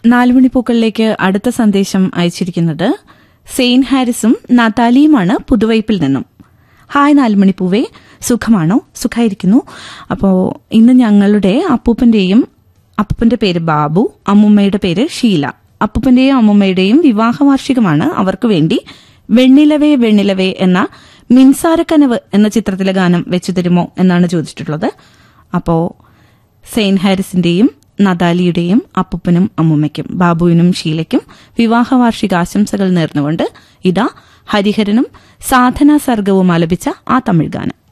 നാലുമണിപ്പൂക്കളിലേക്ക് അടുത്ത സന്ദേശം അയച്ചിരിക്കുന്നത് സെയിൻ ഹാരിസും നതാലിയുമാണ് പുതുവൈപ്പിൽ നിന്നും ഹായ് നാലുമണിപ്പൂവേ സുഖമാണോ സുഖമായിരിക്കുന്നു അപ്പോൾ ഇന്ന് ഞങ്ങളുടെ അപ്പൂപ്പന്റെയും അപ്പൂപ്പന്റെ പേര് ബാബു അമ്മുമ്മയുടെ പേര് ഷീല അപ്പൂപ്പന്റെയും അമ്മുമ്മയുടെയും വിവാഹ വാർഷികമാണ് അവർക്ക് വേണ്ടി വെണ്ണിലവേ വെണ്ണിലവേ എന്ന മിൻസാരക്കനവ് എന്ന ചിത്രത്തിലെ ഗാനം വെച്ചു തരുമോ എന്നാണ് ചോദിച്ചിട്ടുള്ളത് അപ്പോ സെയിൻ ഹാരിസിന്റെയും നദാലിയുടെയും അപ്പൂപ്പനും അമ്മുമ്മയ്ക്കും ബാബുവിനും ഷീലയ്ക്കും വിവാഹ വാർഷിക ആശംസകൾ നേർന്നുകൊണ്ട് ഇതാ ഹരിഹരനും സാധനാ സർഗവും ആലപിച്ച ആ തമിഴ് ഗാനം